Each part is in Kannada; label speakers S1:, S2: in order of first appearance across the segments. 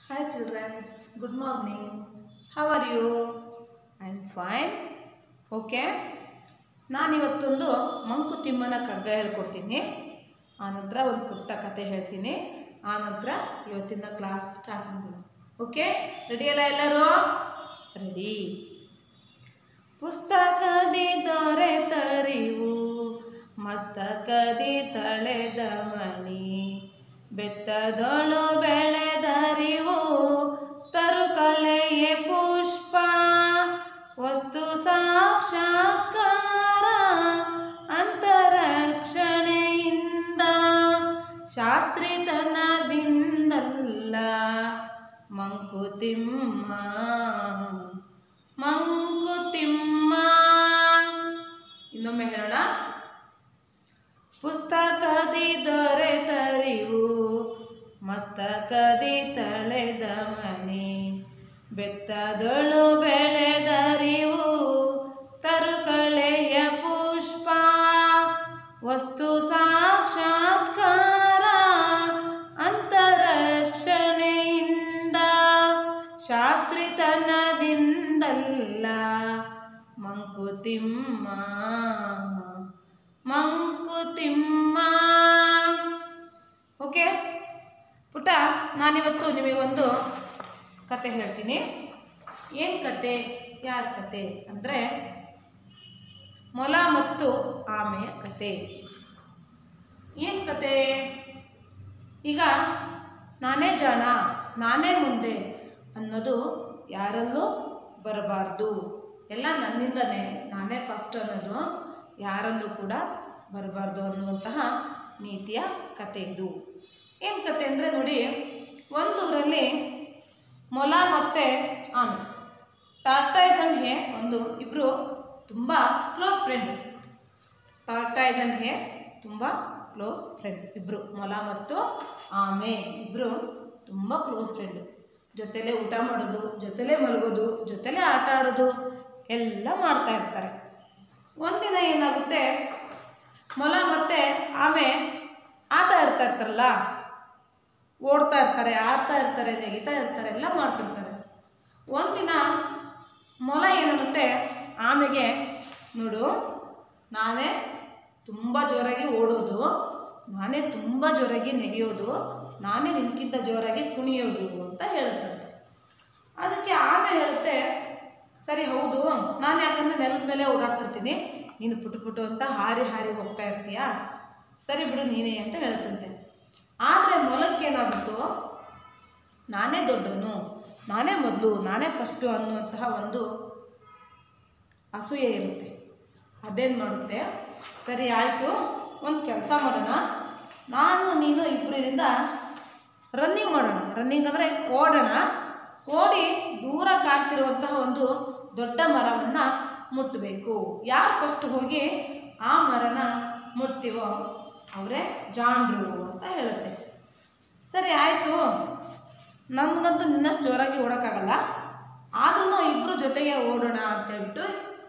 S1: Hi children, good morning. How are you? I am fine. Okay ನಾನಿವತ್ತೊಂದು ಮಂಕುತಿಮ್ಮನ ಕಗ್ಗ ಹೇಳ್ಕೊಡ್ತೀನಿ ಆನಂತರ ಒಂದು ಪುಟ್ಟ ಕತೆ ಹೇಳ್ತೀನಿ ಆನಂತರ ಇವತ್ತಿನ ಕ್ಲಾಸ್ ಸ್ಟಾರ್ಟ್ ಮಾಡೋಣ ಓಕೆ ರೆಡಿ ಅಲ್ಲ ಎಲ್ಲರೂ ರೆಡಿ ಪುಸ್ತಕದಿ ದೊರೆತರಿವು ಮಸ್ತಕದಿ ತಳೆದ ಮಣಿ ಬೆತ್ತದೊಳು ಬೆಳೆದರಿವು ತರುಕಳೆಯೇ ಪುಷ್ಪ ವಸ್ತು ಸಾಕ್ಷಾತ್ಕಾರ ಅಂತರಕ್ಷಣೆಯಿಂದ ಶಾಸ್ತ್ರಿತನದಿಂದಲ್ಲ ಮಂಕುತಿಮ್ಮ ಮಂಕುತಿಮ್ಮ ಇನ್ನೊಮ್ಮೆ ಹೇಳೋಣ ಪುಸ್ತಕದಿ ದೊರೆತರಿವು ಮಸ್ತಕದಿ ತಳೆದ ಮಣಿ ಬೆತ್ತದೊಳು ಬೆಳೆದರಿವು ತರುಕಳೆಯ ಪುಷ್ಪ ವಸ್ತು ಸಾಕ್ಷಾತ್ಕಾರ ಅಂತರಕ್ಷಣೆಯಿಂದ ಶಾಸ್ತ್ರಿತನದಿಂದಲ್ಲ ಮಂಕುತಿಮ್ಮ ಮಂಕುತಿಮ್ಮ ಓಕೆ ಪುಟ ನಾನಿವತ್ತು ನಿಮಗೊಂದು ಕತೆ ಹೇಳ್ತೀನಿ ಏನು ಕತೆ ಯಾರ ಕತೆ ಅಂದರೆ ಮೊಲ ಮತ್ತು ಆಮೆಯ ಕತೆ ಏನು ಕತೆ ಈಗ ನಾನೇ ಜಾಣ ನಾನೇ ಮುಂದೆ ಅನ್ನೋದು ಯಾರಲ್ಲೂ ಬರಬಾರ್ದು ಎಲ್ಲ ನನ್ನಿಂದನೇ ನಾನೇ ಫಸ್ಟ್ ಅನ್ನೋದು ಯಾರಲ್ಲೂ ಕೂಡ ಬರಬಾರ್ದು ಅನ್ನುವಂತಹ ನೀತಿಯ ಕತೆ ಇದು ಏನು ಕತೆ ಅಂದರೆ ನೋಡಿ ಒಂದೂರಲ್ಲಿ ಮೊಲ ಮತ್ತು ಆಮೆ ಟಾರ್ಟೈಸ್ ಅಂಡ್ ಹೇ ಒಂದು ಇಬ್ಬರು ತುಂಬ close friend tortoise and hare ತುಂಬ ಕ್ಲೋಸ್ ಫ್ರೆಂಡ್ ಇಬ್ಬರು ಮೊಲ ಮತ್ತು ಆಮೆ ಇಬ್ಬರು ತುಂಬ ಕ್ಲೋಸ್ ಫ್ರೆಂಡು ಜೊತೆಲೇ ಊಟ ಮಾಡೋದು ಜೊತೆಲೇ ಮಲಗೋದು ಜೊತೆಲೇ ಆಟ ಆಡೋದು ಎಲ್ಲ ಮಾಡ್ತಾ ಇರ್ತಾರೆ ಒಂದಿನ ಏನಾಗುತ್ತೆ ಮೊಲ ಮತ್ತು ಆಮೆ ಆಟ ಆಡ್ತಾ ಇರ್ತಾರಲ್ಲ ಓಡ್ತಾ ಇರ್ತಾರೆ ಆಡ್ತಾ ಇರ್ತಾರೆ ನೆಗಿತಾ ಇರ್ತಾರೆ ಎಲ್ಲ ಮಾಡ್ತಿರ್ತಾರೆ ಒಂದಿನ ಮೊಲ ಏನನ್ನುತ್ತೆ ಆಮೆಗೆ ನೋಡು ನಾನೇ ತುಂಬ ಜೋರಾಗಿ ಓಡೋದು ನಾನೇ ತುಂಬ ಜೋರಾಗಿ ನೆಗೆಯೋದು ನಾನೇ ನಿನ್ಕಿಂತ ಜೋರಾಗಿ ಕುಣಿಯೋದು ಅಂತ ಹೇಳುತ್ತಂತೆ ಅದಕ್ಕೆ ಆಮೆ ಹೇಳುತ್ತೆ ಸರಿ ಹೌದು ನಾನು ಯಾಕಂದರೆ ನೆಲದ ಮೇಲೆ ಓಡಾಡ್ತಿರ್ತೀನಿ ನೀನು ಪುಟು ಪುಟು ಅಂತ ಹಾರಿ ಹಾರಿ ಹೋಗ್ತಾ ಇರ್ತೀಯಾ ಸರಿ ಬಿಡು ನೀನೇ ಅಂತ ಹೇಳುತ್ತಂತೆ ಆದರೆ ಮೊಲಕ್ಕೇನಾಗ್ಬಿಟ್ಟು ನಾನೇ ದೊಡ್ಡವನು ನಾನೇ ಮೊದಲು ನಾನೇ ಫಸ್ಟು ಅನ್ನುವಂತಹ ಒಂದು ಅಸೂಯೆ ಇರುತ್ತೆ ಅದೇನು ಮಾಡುತ್ತೆ ಸರಿ ಆಯಿತು ಒಂದು ಕೆಲಸ ಮಾಡೋಣ ನಾನು ನೀನು ಇಬ್ಬರಿಂದ ರನ್ನಿಂಗ್ ಮಾಡೋಣ ರನ್ನಿಂಗ್ ಅಂದರೆ ಓಡೋಣ ಓಡಿ ದೂರ ಕಾಣ್ತಿರುವಂತಹ ಒಂದು ದೊಡ್ಡ ಮರವನ್ನು ಮುಟ್ಟಬೇಕು ಯಾರು ಫಸ್ಟ್ ಹೋಗಿ ಆ ಮರನ ಮುಟ್ತೀವೋ ಅವರೇ ಜಾಂಡ್ರು ಅಂತ ಹೇಳುತ್ತೆ ಸರಿ ಆಯಿತು ನಮಗಂತೂ ನಿನ್ನಷ್ಟು ಜೋರಾಗಿ ಓಡೋಕ್ಕಾಗಲ್ಲ ಆದ್ರೂ ಇಬ್ಬರು ಜೊತೆಗೆ ಓಡೋಣ ಅಂತೇಳ್ಬಿಟ್ಟು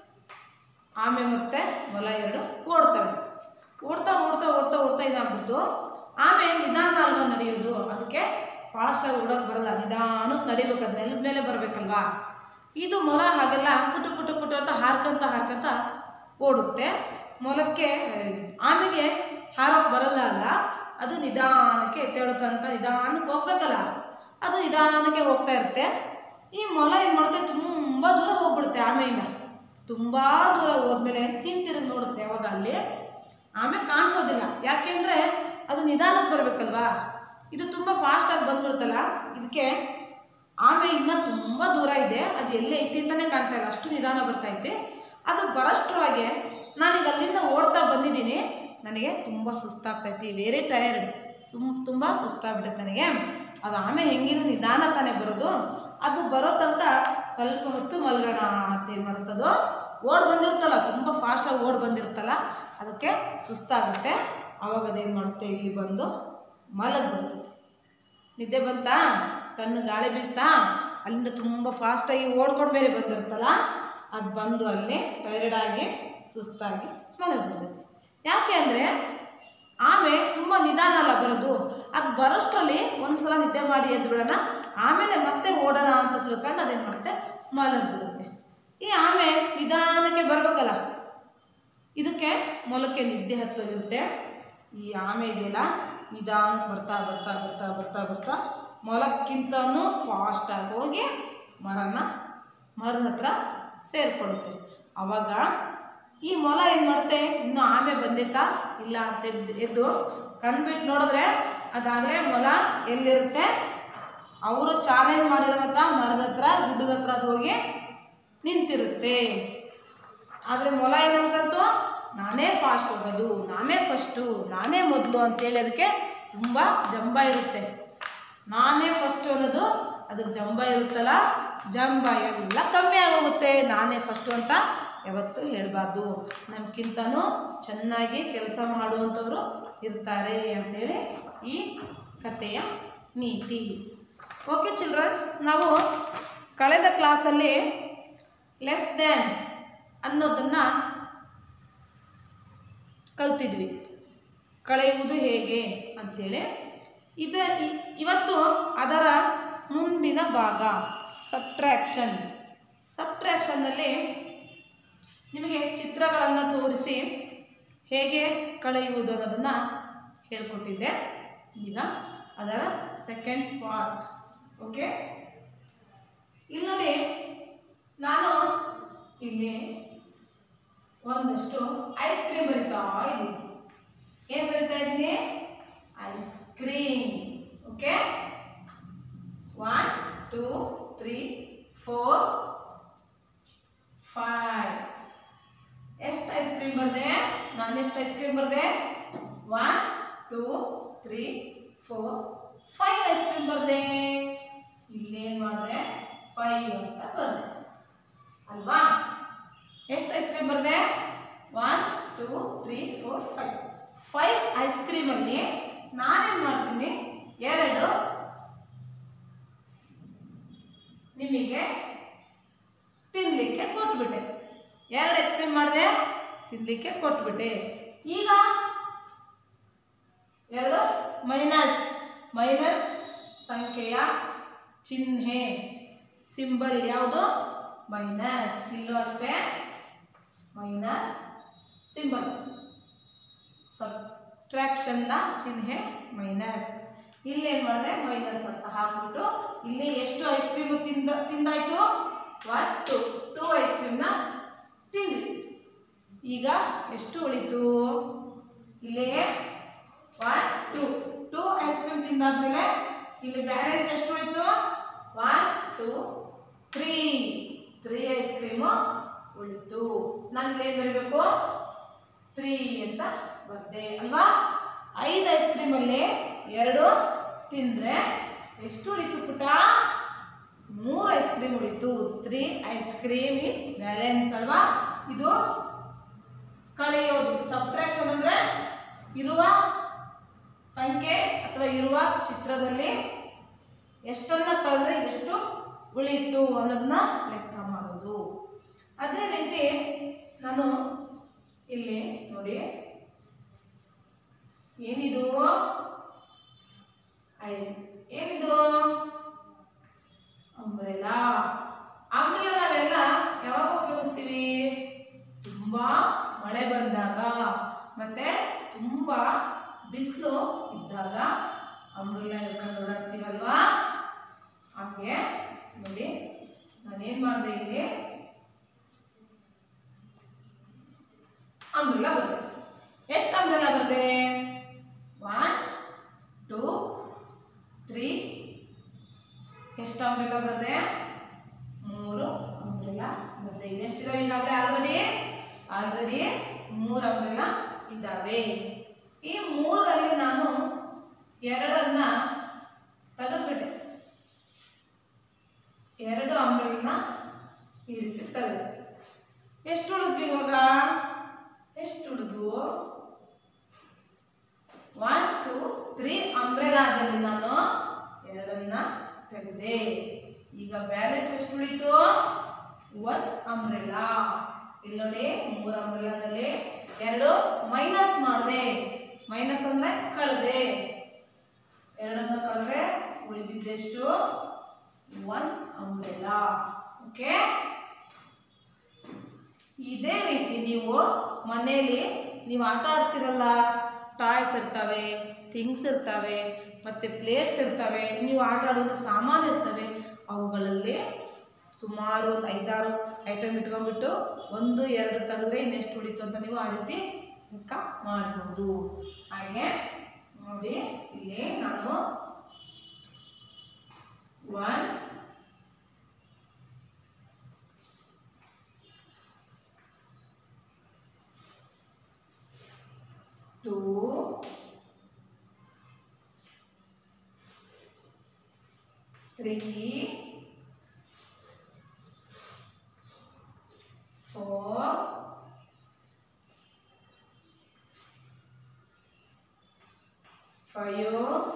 S1: ಆಮೆ ಮತ್ತು ಮೊಲ ಎರಡು ಓಡ್ತವೆ ಓಡ್ತಾ ಓಡ್ತಾ ಓಡ್ತಾ ಓಡ್ತಾ ಇದಾಗ್ಬಿಟ್ಟು ಆಮೆ ನಿಧಾನ ಅಲ್ವಾ ನಡೆಯೋದು ಅದಕ್ಕೆ ಫಾಸ್ಟಾಗಿ ಓಡೋಕೆ ಬರಲ್ಲ ನಿಧಾನಕ್ಕೆ ನಡಿಬೇಕು ಅದು ನೆಲದ ಮೇಲೆ ಬರಬೇಕಲ್ವಾ ಇದು ಮೊಲ ಹಾಗೆಲ್ಲ ಪುಟು ಪುಟು ಪುಟು ಅಂತ ಹಾರ್ಕೊಂತ ಹಾರ್ಕೊಂತ ಓಡುತ್ತೆ ಮೊಲಕ್ಕೆ ಆಮೆಗೆ ಹಾರೋಕ್ಕೆ ಬರಲ್ಲ ಅಲ್ಲ ಅದು ನಿಧಾನಕ್ಕೆ ಎದ್ದೇಳ್ಕಂತ ನಿಧಾನಕ್ಕೆ ಹೋಗ್ಬೇಕಲ್ಲ ಅದು ನಿಧಾನಕ್ಕೆ ಹೋಗ್ತಾ ಇರುತ್ತೆ ಈ ಮೊಲ ಏನು ಮಾಡುತ್ತೆ ತುಂಬ ದೂರ ಹೋಗ್ಬಿಡುತ್ತೆ ಆಮೆಯಿಂದ ತುಂಬ ದೂರ ಹೋದ್ಮೇಲೆ ಹಿಂತಿರುಗಿ ನೋಡುತ್ತೆ ಯಾವಾಗ ಅಲ್ಲಿ ಆಮೆ ಕಾಣಿಸೋದಿಲ್ಲ ಯಾಕೆಂದರೆ ಅದು ನಿಧಾನಕ್ಕೆ ಬರಬೇಕಲ್ವಾ ಇದು ತುಂಬ ಫಾಸ್ಟಾಗಿ ಬಂದ್ಬಿಡುತ್ತಲ್ಲ ಇದಕ್ಕೆ ಆಮೆ ಇನ್ನೂ ತುಂಬ ದೂರ ಇದೆ ಅದು ಎಲ್ಲೇ ಐತಿ ಅಂತಲೇ ಕಾಣ್ತಾ ಇಲ್ಲ ಅಷ್ಟು ನಿಧಾನ ಬರ್ತೈತೆ ಅದು ಬರೋಷ್ಟರೊಳಗೆ ನಾನೀಗ ಅಲ್ಲಿಂದ ಓಡ್ತಾ ಬಂದಿದ್ದೀನಿ ನನಗೆ ತುಂಬ ಸುಸ್ತಾಗ್ತೈತಿ ವೆರಿ ಟಯರ್ಡ್ ಸುಮ್ ತುಂಬ ಸುಸ್ತಾಗ್ಬಿಡುತ್ತೆ ನನಗೆ ಅದು ಆಮೆ ಹೆಂಗಿದ್ರು ನಿಧಾನ ತಾನೇ ಬರೋದು ಅದು ಬರೋ ತನಕ ಸ್ವಲ್ಪ ಹೊತ್ತು ಮಲಗೋಣ ಅಂತ ಏನು ಮಾಡುತ್ತದು ಓಡ್ ಬಂದಿರುತ್ತಲ್ಲ ತುಂಬ ಫಾಸ್ಟಾಗಿ ಓಡ್ ಬಂದಿರುತ್ತಲ್ಲ ಅದಕ್ಕೆ ಸುಸ್ತಾಗುತ್ತೆ ಆವಾಗ ಅದೇನು ಮಾಡುತ್ತೆ ಇಲ್ಲಿ ಬಂದು ಮಲಗಿ ಬರ್ತದೆ ನಿದ್ದೆ ಬಂತಾ ತನ್ನ ಗಾಳಿ ಬೀಸ್ತಾ ಅಲ್ಲಿಂದ ತುಂಬ ಫಾಸ್ಟಾಗಿ ಓಡ್ಕೊಂಡು ಬೇರೆ ಬಂದಿರುತ್ತಲ್ಲ ಅದು ಬಂದು ಅಲ್ಲಿ ಟೈರ್ಡಾಗಿ ಸುಸ್ತಾಗಿ ಮಲಗಿ ಬರ್ತೈತೆ ಯಾಕೆ ಅಂದರೆ ಆಮೆ ತುಂಬ ನಿಧಾನ ಅಲ್ಲ ಬರೋದು ಅದು ಬರೋಷ್ಟರಲ್ಲಿ ಒಂದ್ಸಲ ನಿದ್ದೆ ಮಾಡಿ ಎದ್ದು ಬಿಡೋಣ ಆಮೇಲೆ ಮತ್ತೆ ಓಡೋಣ ಅಂತ ತಿಳ್ಕೊಂಡು ಅದೇನು ಮಾಡುತ್ತೆ ಮಲಗಿಬಿಡುತ್ತೆ ಈ ಆಮೆ ನಿಧಾನಕ್ಕೆ ಬರಬೇಕಲ್ಲ ಇದಕ್ಕೆ ಮೊಲಕ್ಕೆ ನಿದ್ದೆ ಹತ್ತೋಗಿರುತ್ತೆ ಈ ಆಮೆ ಇದೆಯಲ್ಲ ನಿಧಾನಕ್ಕೆ ಬರ್ತಾ ಬರ್ತಾ ಬರ್ತಾ ಬರ್ತಾ ಬರ್ತಾ ಮೊಲಕ್ಕಿಂತನೂ ಫಾಸ್ಟಾಗಿ ಹೋಗಿ ಮರನ ಮರದ ಹತ್ರ ಸೇರಿಕೊಳ್ಳುತ್ತೆ ಅವಾಗ ಈ ಮೊಲ ಏನು ಮಾಡುತ್ತೆ ಇನ್ನೂ ಆಮೆ ಬಂದೈತಾ ಇಲ್ಲ ಅಂತ ಎದ್ದು- ಎದ್ದು ಕಣ್ಬಿಟ್ಟು ನೋಡಿದ್ರೆ ಅದಾಗಲೇ ಮೊಲ ಎಲ್ಲಿರುತ್ತೆ ಅವರು ಚಾಲೆಂಜ್ ಮಾಡಿರುವಂಥ ಮರದ ಹತ್ರ ಗುಡ್ಡದ ಹತ್ರ ಅದು ಹೋಗಿ ನಿಂತಿರುತ್ತೆ ಆದರೆ ಮೊಲ ಏನಂತಂತು ನಾನೇ ಫಾಸ್ಟ್ ಹೋಗೋದು ನಾನೇ ಫಸ್ಟು ನಾನೇ ಮೊದಲು ಅಂತೇಳಿ ಅದಕ್ಕೆ ತುಂಬ ಜಂಬ ಇರುತ್ತೆ ನಾನೇ ಫಸ್ಟು ಅನ್ನೋದು ಅದಕ್ಕೆ ಜಂಬ ಇರುತ್ತಲ್ಲ ಜಂಬ ಎಲ್ಲ ಕಮ್ಮಿ ಆಗೋಗುತ್ತೆ ನಾನೇ ಫಸ್ಟು ಅಂತ ಯಾವತ್ತೂ ಹೇಳಬಾರ್ದು ನಮ್ಗಿಂತನೂ ಚೆನ್ನಾಗಿ ಕೆಲಸ ಮಾಡುವಂಥವ್ರು ಇರ್ತಾರೆ ಅಂತೇಳಿ ಈ ಕಥೆಯ ನೀತಿ ಓಕೆ ಚಿಲ್ಡ್ರನ್ಸ್ ನಾವು ಕಳೆದ ಕ್ಲಾಸಲ್ಲಿ ಲೆಸ್ ದ್ಯಾನ್ ಅನ್ನೋದನ್ನು ಕಲ್ತಿದ್ವಿ ಕಳೆಯುವುದು ಹೇಗೆ ಅಂತೇಳಿ ಇದ ಇ- ಇವತ್ತು ಅದರ ಮುಂದಿನ ಭಾಗ ಸಬ್ಟ್ರ್ಯಾಕ್ಷನ್ ಸಬ್ಟ್ರ್ಯಾಕ್ಷನ್ನಲ್ಲಿ ನಿಮಗೆ ಚಿತ್ರಗಳನ್ನು ತೋರಿಸಿ ಹೇಗೆ ಕಳೆಯುವುದು ಅನ್ನೋದನ್ನು ಹೇಳ್ಕೊಟ್ಟಿದ್ದೆ ಈಗ ಅದರ ಸೆಕೆಂಡ್ ಪಾರ್ಟ್ ಓಕೆ ಇಲ್ಲಿ ನೋಡಿ ನಾನು ಇಲ್ಲಿ ಒಂದಷ್ಟು ಐಸ್ ಕ್ರೀಮ್ ಬರಿತಾ ಇದ್ದೀನಿ ಏನು ಬರಿತಾ ಇದ್ದೀನಿ ice cream okay one two three four five ಎಷ್ಟು ಐಸ್ ಕ್ರೀಮ್ ಬರದೆ ನಾನು ಎಷ್ಟು ಐಸ್ ಕ್ರೀಮ್ ಬರದೆ one two three four five ice cream ಬರದೆ ಇಲ್ಲೇನು ಮಾಡಿದೆ ಫೈವ್ ಅಂತ ಬರದೆ ಅಲ್ವಾ ಎಷ್ಟು ಐಸ್ ಕ್ರೀಮ್ ಬರದೆ one two three four five five ice ಕ್ರೀಮಲ್ಲಿ ನಾನೇನು ಮಾಡ್ತೀನಿ ಎರಡು ನಿಮಗೆ ತಿನ್ನಲಿಕ್ಕೆ ಕೊಟ್ಬಿಟ್ಟೆ ಎರಡು ಐಸ್ ಕ್ರೀಮ್ ಮಾಡಿದೆ ತಿನ್ನಲಿಕ್ಕೆ ಕೊಟ್ಬಿಟ್ಟೆ ಈಗ ಎರಡು ಮೈನಸ್ ಮೈನಸ್ ಸಂಖ್ಯೆಯ ಚಿಹ್ನೆ ಸಿಂಬಲ್ ಯಾವುದು ಮೈನಸ್ ಇಲ್ಲೂ ಅಷ್ಟೇ ಮೈನಸ್ ಸಿಂಬಲ್ ಸಬ್ಟ್ರಾಕ್ಷನ್ನ ಚಿಹ್ನೆ ಮೈನಸ್ ಇಲ್ಲೇನು ಮಾಡಿದೆ ಮೈನಸ್ ಅಂತ ಹಾಕ್ಬಿಟ್ಟು ಇಲ್ಲಿ ಎಷ್ಟು ಐಸ್ ಕ್ರೀಮ್ ತಿಂದ ತಿಂದಾಯ್ತು ಒನ್ ಟು ಟೂ ಐಸ್ ಕ್ರೀಮ್ನ ತಿಂದ್ವಿ ಈಗ ಎಷ್ಟು ಉಳಿತು ಇಲ್ಲಿ one two two ice cream ತಿಂದಾದ್ಮೇಲೆ ಇಲ್ಲಿ ಬ್ಯಾಲೆನ್ಸ್ ಎಷ್ಟು ಉಳಿತು one two three three ice cream ಉಳಿತು ನಾನು ಇಲ್ಲೇನು ಬರಬೇಕು ತ್ರೀ ಅಂತ ಬರ್ದೆ ಅಲ್ವಾ ಐದು ಐಸ್ ಕ್ರೀಮಲ್ಲಿ ಎರಡು ತಿಂದರೆ ಎಷ್ಟು ಉಳಿತು ಪುಟ ಮೂರು ಐಸ್ ಕ್ರೀಮ್ ಉಳಿತು three ice cream is balance ಅಲ್ವಾ ಇದು ಕಳೆಯೋದು ಸಬ್ಟ್ರಾಕ್ಷನ್ ಅಂದರೆ ಇರುವ ಸಂಖ್ಯೆ ಅಥವಾ ಇರುವ ಚಿತ್ರದಲ್ಲಿ ಎಷ್ಟನ್ನ ಕಳೆದ್ರೆ ಎಷ್ಟು ಉಳಿತು ಅನ್ನೋದನ್ನ ಲೆಕ್ಕ ಮಾಡೋದು ಅದೇ ರೀತಿ ನಾನು ಇಲ್ಲಿ ನೋಡಿ ಏನಿದು ಐ ಏನಿದು ಅಂಬ್ರೆಲಾ ಅಂಬ್ರೆಲಾ ನಾವೆಲ್ಲ ಯಾವಾಗ ಉಪಯೋಗಿಸ್ತೀವಿ ತುಂಬಾ ಮಳೆ ಬಂದಾಗ ಮತ್ತೆ ತುಂಬಾ ಬಿಸಿಲು ಇದ್ದಾಗ ಅಂಬ್ರೆಲಾ ಹಿಡ್ಕೊಂಡು ಓಡಾಡ್ತೀವಲ್ವಾ ಹಾಗೆ ನೋಡಿ ನಾನೇನು ಮಾಡಿದೆ ಇಲ್ಲಿ ಅಂಬ್ರೆಲಾ ಬರದೆ ಎಷ್ಟು ಅಂಬ್ರೆಲಾ ಬರದೆ ಒನ್ ಟೂ ತ್ರೀ ಎಷ್ಟು ಅಂಬ್ರೆಲಾ ಬರದೆ ಮೂರು ಅಂಬ್ರೆಲಾ ಬರದೆ ಇನ್ನೆಷ್ಟಿದಾವೆ ಈಗಾಗಲೇ ಆಲ್ರೆಡಿ ಆಲ್ರೆಡಿ ಮೂರು ಅಂಬ್ರೆಲಾ ಇದ್ದಾವೆ ಈ ಮೂರಲ್ಲಿ ನಾನು ಎರಡನ್ನ ತೆಗೆದ್ಬಿಟ್ಟೆ ಎರಡು ಅಂಬ್ರೆಲನ್ನ ಈ ರೀತಿ ತೆಗೆದು ಎಷ್ಟು ಉಳಿದ್ವಿ ಇವಾಗ ಎಷ್ಟು ಉಳಿದ್ವು ಒನ್ ಟೂ ತ್ರೀ ಅಂಬ್ರೆಲಾದಲ್ಲಿ ನಾನು ಎರಡನ್ನ ತೆಗೆದೆ ಈಗ ಬ್ಯಾಲೆನ್ಸ್ ಎಷ್ಟು ಉಳಿತು ಒನ್ ಅಂಬ್ರೆಲಾ ಇಲ್ಲಿ ನೋಡಿ ಮೂರು ಅಂಬ್ರೆಲಾದಲ್ಲಿ ಎರಡು ಮೈನಸ್ ಮಾಡಿದೆ ಮೈನಸ್ ಅಂದ್ರೆ ಕಳೆದೆ ಎರಡನ್ನು ಕಳೆದ್ರೆ ಉಳಿದಿದ್ದೆಷ್ಟು ಒನ್ ಅಂಬ್ರೆಲಾ ಓಕೆ ಇದೇ ರೀತಿ ನೀವು ಮನೆಯಲ್ಲಿ ನೀವು ಆಟ ಆಡ್ತಿರಲ್ಲ ಟಾಯ್ಸ್ ಇರ್ತವೆ ಥಿಂಗ್ಸ್ ಇರ್ತವೆ ಮತ್ತು ಪ್ಲೇಟ್ಸ್ ಇರ್ತವೆ ನೀವು ಆಟ ಆಡುವಂಥ ಸಾಮಾನು ಇರ್ತವೆ ಅವುಗಳಲ್ಲಿ ಸುಮಾರು ಒಂದು ಐದಾರು ಐಟಮ್ ಇಟ್ಕೊಂಡ್ಬಿಟ್ಟು ಒಂದು ಎರಡು ತೆಗೆದ್ರೆ ಇನ್ನೆಷ್ಟು ಉಳಿತು ಅಂತ ನೀವು ಆ ರೀತಿ ಲೆಕ್ಕ ಮಾಡ್ಬೋದು ಹಾಗೆ ನೋಡಿ ಇಲ್ಲಿ ನಾನು one two, three, four, five,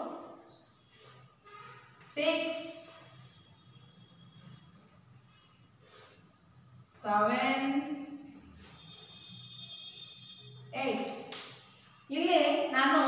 S1: six, seven, eight. ಇಲ್ಲಿ ನಾನು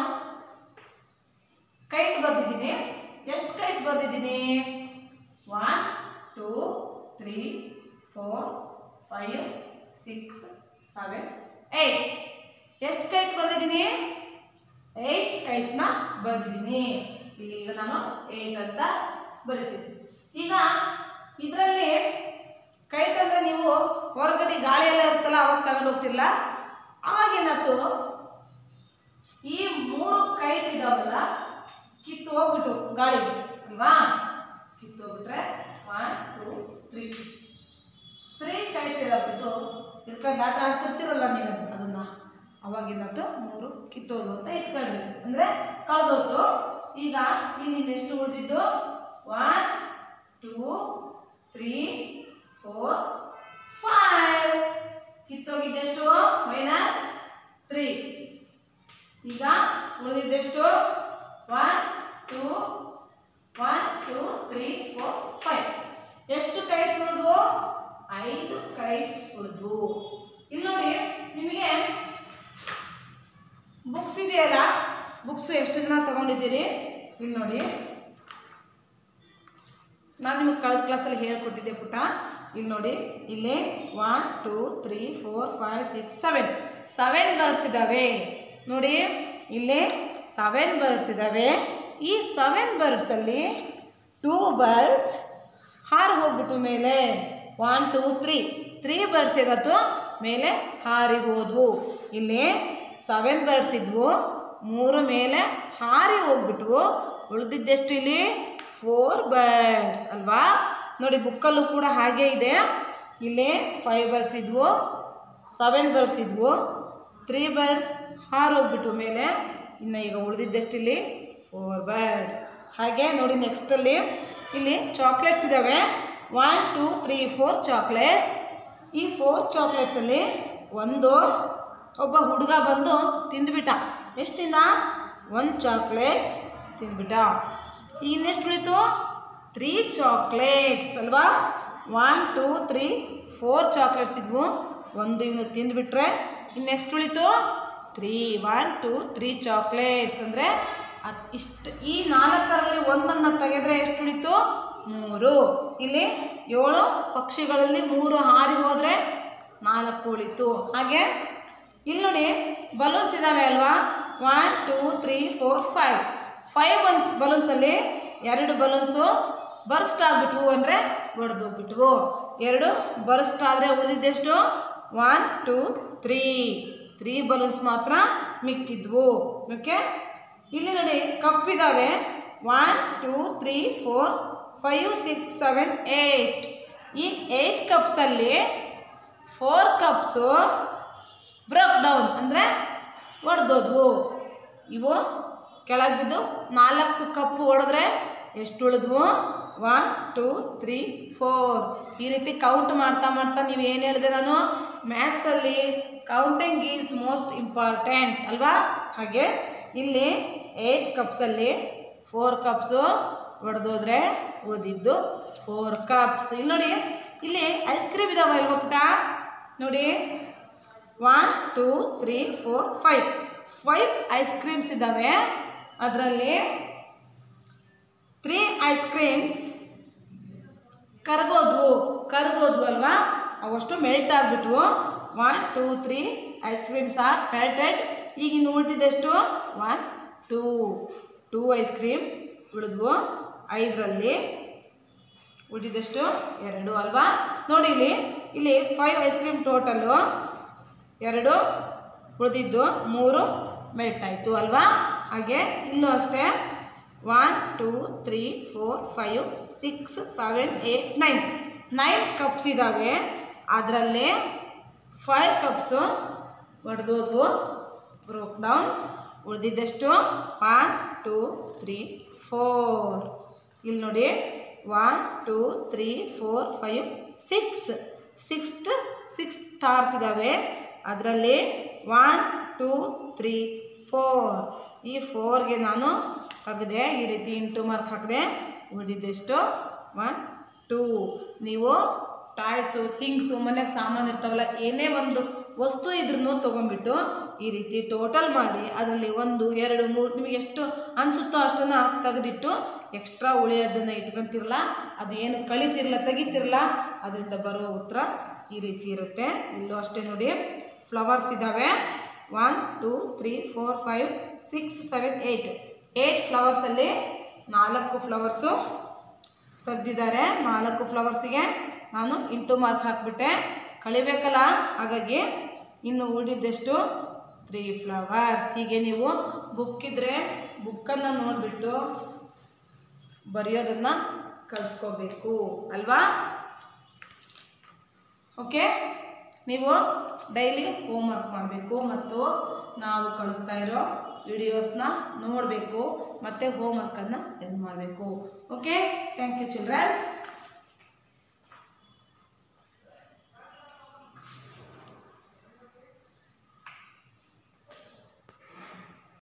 S1: ಕೈಟ್ ಬರ್ದಿದ್ದೀನಿ ಎಷ್ಟು ಕೈಟ್ ಬರ್ದಿದ್ದೀನಿ one two three four five six seven eight ಎಷ್ಟು ಕೈಟ್ ಬರ್ದಿದ್ದೀನಿ ಏಯ್ಟ್ ಕೈಟ್ಸ್ನ ಬರ್ದಿದ್ದೀನಿ ಈಗ ನಾನು ಏಯ್ಟ್ ಅಂತ ಬರಿತೀನಿ ಈಗ ಇದರಲ್ಲಿ ಕೈಟ್ ಅಂದರೆ ನೀವು ಹೊರಗಡೆ ಗಾಳಿ ಎಲ್ಲ ಇರುತ್ತಲ್ಲ ಅವಾಗ ತಗೊಂಡು ಹೋಗ್ತಿಲ್ಲ ಅವಾಗೇನಾಯ್ತು ಈ ಮೂರು ಕೈಟ್ ಇದಾವಲ್ಲ ಕಿತ್ತು ಹೋಗ್ಬಿಟ್ಟು ಗಾಳಿಗೆ ಅಲ್ವಾ ಕಿತ್ತು ಹೋಗ್ಬಿಟ್ರೆ one two three three kites ಇರೋಬಿಟ್ಟು ಇಟ್ಕೊಂಡು ಆಟ ಆಡ್ತಿರ್ತಿರಲ್ಲ ನೀವು ಅದನ್ನ ಅವಾಗಿನತ್ತು ಮೂರು ಕಿತ್ತೋದು ಅಂತ ಇಟ್ಕೊಂಡ್ರಿ ಅಂದರೆ ಕಳೆದೋತು ಈಗ ಇಲ್ಲಿ ಎಷ್ಟು ಉಳಿದಿದ್ದು one two three four five ಕಿತ್ತೋಗಿದ್ದೆಷ್ಟು ಮೈನಸ್ ತ್ರೀ ಈಗ ಉಳಿದಿದ್ದೆಷ್ಟು one two one two three four five ಎಷ್ಟು ಕೈಟ್ಸ್ ಉಳಿದ್ವು ಐದು ಕೈಟ್ ಉಳಿದ್ವು ಇಲ್ಲಿ ನೋಡಿ ನಿಮಗೆ ಬುಕ್ಸ್ ಇದೆಯಲ್ಲ ಬುಕ್ಸ್ ಎಷ್ಟು ಜನ ತಗೊಂಡಿದ್ದೀರಿ ಇಲ್ಲಿ ನೋಡಿ ನಾನು ನಿಮಗೆ ಕಳೆದ ಕ್ಲಾಸಲ್ಲಿ ಹೇಳ್ಕೊಟ್ಟಿದ್ದೆ ಪುಟ ಇಲ್ಲಿ ನೋಡಿ ಇಲ್ಲಿ one two three four five six seven seven birds ಇದ್ದಾವೆ ನೋಡಿ ಇಲ್ಲಿ ಸೆವೆನ್ ಬರ್ಡ್ಸ್ ಇದ್ದಾವೆ ಈ ಸೆವೆನ್ ಬರ್ಡ್ಸಲ್ಲಿ ಟೂ ಬರ್ಡ್ಸ್ ಹಾರಿ ಹೋಗ್ಬಿಟ್ಟು ಮೇಲೆ one two three three birds ಏನಾಯ್ತು ಮೇಲೆ ಹಾರಿ ಹೋದ್ವು ಇಲ್ಲಿ ಸೆವೆನ್ ಬರ್ಡ್ಸ್ ಇದ್ವು ಮೂರು ಮೇಲೆ ಹಾರಿ ಹೋಗ್ಬಿಟ್ವು ಉಳಿದಿದ್ದೆಷ್ಟು ಇಲ್ಲಿ ಫೋರ್ ಬರ್ಡ್ಸ್ ಅಲ್ವಾ ನೋಡಿ ಬುಕ್ಕಲ್ಲೂ ಕೂಡ ಹಾಗೇ ಇದೆ ಇಲ್ಲಿ ಫೈವ್ ಬರ್ಡ್ಸ್ ಇದ್ವು ಸೆವೆನ್ ಬರ್ಡ್ಸ್ ಇದ್ವು ತ್ರೀ ಬರ್ಡ್ಸ್ ಹಾರು ಹೋಗ್ಬಿಟ್ಟು ಮೇಲೆ ಇನ್ನು ಈಗ ಉಳಿದಿದ್ದೆಷ್ಟು ಇಲ್ಲಿ ಫೋರ್ ಬರ್ಡ್ಸ್ ಹಾಗೆ ನೋಡಿ ನೆಕ್ಸ್ಟಲ್ಲಿ ಇಲ್ಲಿ ಚಾಕ್ಲೇಟ್ಸ್ ಇದ್ದಾವೆ one two three four chocolates ಈ ಫೋರ್ ಚಾಕ್ಲೇಟ್ಸಲ್ಲಿ ಒಂದು ಒಬ್ಬ ಹುಡುಗ ಬಂದು ತಿಂದುಬಿಟ್ಟ ಎಷ್ಟು ತಿಂದ ಒಂದು ಚಾಕ್ಲೇಟ್ಸ್ ತಿಂದ್ಬಿಟ್ಟ ಇನ್ನೆಷ್ಟು ಉಳಿತು ತ್ರೀ ಚಾಕ್ಲೇಟ್ಸ್ ಅಲ್ವಾ one two three four chocolates ಇದ್ವು ಒಂದು ಇವನು ತಿಂದುಬಿಟ್ರೆ ಇನ್ನೆಷ್ಟು ಉಳಿತು three one two three chocolates ಅಂದರೆ ಅದು ಇಷ್ಟು ಈ ನಾಲ್ಕರಲ್ಲಿ ಒಂದನ್ನು ತೆಗೆದ್ರೆ ಎಷ್ಟು ಉಳಿತು ಮೂರು ಇಲ್ಲಿ ಏಳು ಪಕ್ಷಿಗಳಲ್ಲಿ ಮೂರು ಹಾರಿ ಹೋದರೆ ನಾಲ್ಕು ಉಳಿತು ಹಾಗೆ ಇಲ್ಲಿ ನೋಡಿ ಬಲೂನ್ಸ್ ಇದ್ದಾವೆ ಅಲ್ವಾ one two three four five five ones ಬಲೂನ್ಸಲ್ಲಿ ಎರಡು ಬಲೂನ್ಸು ಬರ್ಸ್ಟ್ ಆಗಿಬಿಟ್ವು ಅಂದರೆ ಒಡೆದೋಗ್ಬಿಟ್ವು ಎರಡು ಬರ್ಸ್ಟ್ ಆದರೆ ಉಳಿದಿದ್ದೆಷ್ಟು one two three three balloons ಮಾತ್ರ ಮಿಕ್ಕಿದ್ವು ಓಕೆ ಇಲ್ಲಿ ನೋಡಿ ಕಪ್ ಇದ್ದಾವೆ one two three four five six seven eight ಈ ಏಯ್ಟ್ ಕಪ್ಸಲ್ಲಿ ಫೋರ್ ಕಪ್ಸು ಬ್ರೋಕ್ ಡೌನ್ ಅಂದರೆ ಒಡೆದೋದ್ವು ಇವು ಕೆಳಗೆ ಬಿದ್ದು ನಾಲ್ಕು ಕಪ್ಪು ಹೊಡೆದ್ರೆ ಎಷ್ಟು ಉಳಿದ್ವು ಒನ್ ಟೂ ತ್ರೀ ಫೋರ್ ಈ ರೀತಿ ಕೌಂಟ್ ಮಾಡ್ತಾ ಮಾಡ್ತಾ ನೀವು ಏನು ಹೇಳಿದೆ ನಾನು ಮ್ಯಾಥ್ಸಲ್ಲಿ ಕೌಂಟಿಂಗ್ ಈಸ್ ಮೋಸ್ಟ್ ಇಂಪಾರ್ಟೆಂಟ್ ಅಲ್ವಾ ಹಾಗೆ ಇಲ್ಲಿ ಏಯ್ಟ್ ಕಪ್ಸಲ್ಲಿ ಫೋರ್ ಕಪ್ಸು ಹೊಡೆದೋದ್ರೆ ಉಳಿದಿದ್ದು ಫೋರ್ ಕಪ್ಸ್ ಇಲ್ಲಿ ನೋಡಿ ಇಲ್ಲಿ ಐಸ್ ಕ್ರೀಮ್ ಇದಾವೆ ಇಲ್ವ ಪುಟ ನೋಡಿ one two three four five five ice creams ಇದ್ದಾವೆ ಅದರಲ್ಲಿ ಐಸ್ ಕ್ರೀಮ್ಸ್ ಕರ್ಗೋದ್ವು ಕರ್ಗೋದ್ವು ಅಲ್ವಾ ಅವಷ್ಟು ಮೆಲ್ಟ್ ಆಗಿಬಿಟ್ವು one two three ice creams are melted ಈಗ ಇನ್ನು ಉಳಿದಿದ್ದೆಷ್ಟು one two two ice cream ಉಳಿದ್ವು ಐದರಲ್ಲಿ ಉಳಿದಿದ್ದೆಷ್ಟು ಎರಡು ಅಲ್ವಾ ನೋಡಿ ಇಲ್ಲಿ ಇಲ್ಲಿ ಫೈವ್ ಐಸ್ ಕ್ರೀಮ್ ಟೋಟಲ್ಲು ಎರಡು ಉಳಿದಿದ್ದು ಮೂರು ಮೆಲ್ಟ್ ಆಯಿತು ಅಲ್ವಾ ಹಾಗೆ ಇಲ್ಲೂ ಅಷ್ಟೇ one two three four five six seven eight nine nine cups ಇದ್ದಾವೆ ಅದರಲ್ಲಿ ಫೈವ್ ಕಪ್ಸು ಒಡೆದೋದ್ವು ಬ್ರೋಕ್ ಡೌನ್ ಉಳಿದಿದ್ದೆಷ್ಟು ಒನ್ ಟೂ ತ್ರೀ ಫೋರ್ ಇಲ್ಲಿ ನೋಡಿ one two three four five six sixth six stars ಇದ್ದಾವೆ ಅದರಲ್ಲಿ ಒನ್ ಟೂ ತ್ರೀ ಫೋರ್ ಈ ಫೋರ್ಗೆ ನಾನು ತೆಗೆದೆ ಈ ರೀತಿ ಇಂಟು ಮಾರ್ಕ್ ಹಾಕಿದೆ ಉಳಿದಿದ್ದೆಷ್ಟು ಒನ್ ಟೂ ನೀವು ಟಾಯ್ಸು ಥಿಂಗ್ಸು ಮನೆಗೆ ಸಾಮಾನು ಇರ್ತಾವಲ್ಲ ಏನೇ ಒಂದು ವಸ್ತು ಇದ್ರೂ ತೊಗೊಂಡ್ಬಿಟ್ಟು ಈ ರೀತಿ ಟೋಟಲ್ ಮಾಡಿ ಅದರಲ್ಲಿ ಒಂದು ಎರಡು ಮೂರು ನಿಮಗೆ ಎಷ್ಟು ಅನಿಸುತ್ತೋ ಅಷ್ಟನ್ನು ತೆಗೆದಿಟ್ಟು ಎಕ್ಸ್ಟ್ರಾ ಉಳಿಯೋದನ್ನು ಇಟ್ಕೊಂತಿರಲ್ಲ ಅದೇನು ಕಳಿತಿರಲ್ಲ ತೆಗಿತಿರಲ್ಲ ಅದರಿಂದ ಬರುವ ಉತ್ತರ ಈ ರೀತಿ ಇರುತ್ತೆ ಇಲ್ಲೂ ಅಷ್ಟೇ ನೋಡಿ ಫ್ಲವರ್ಸ್ ಇದ್ದಾವೆ one two three four five six seven eight eight ಫ್ಲವರ್ಸಲ್ಲಿ ನಾಲ್ಕು ಫ್ಲವರ್ಸು ತೆಗ್ದಿದ್ದಾರೆ ನಾಲ್ಕು ಫ್ಲವರ್ಸಿಗೆ ನಾನು ಇಂಟು ಮಾರ್ಕ್ ಹಾಕಿಬಿಟ್ಟೆ ಕಳಿಬೇಕಲ್ಲ ಹಾಗಾಗಿ ಇನ್ನು ಉಳಿದಿದ್ದೆಷ್ಟು ತ್ರೀ ಫ್ಲವರ್ಸ್ ಹೀಗೆ ನೀವು ಬುಕ್ ಇದ್ದರೆ ಬುಕ್ಕನ್ನು ನೋಡಿಬಿಟ್ಟು ಬರೆಯೋದನ್ನು ಕಲ್ತ್ಕೋಬೇಕು ಅಲ್ವಾ ಓಕೆ ನೀವು ಡೈಲಿ ಹೋಮ್ವರ್ಕ್ ಮಾಡಬೇಕು ಮತ್ತು ನಾವು ಕಳಿಸ್ತಾ ಇರೋ ವಿಡಿಯೋಸ್ನ ನೋಡಬೇಕು ಮತ್ತು ಹೋಮ್ವರ್ಕನ್ನು ಸೆಂಡ್ ಮಾಡಬೇಕು ಓಕೆ ಥ್ಯಾಂಕ್ ಯು ಚಿಲ್ಡ್ರನ್ಸ್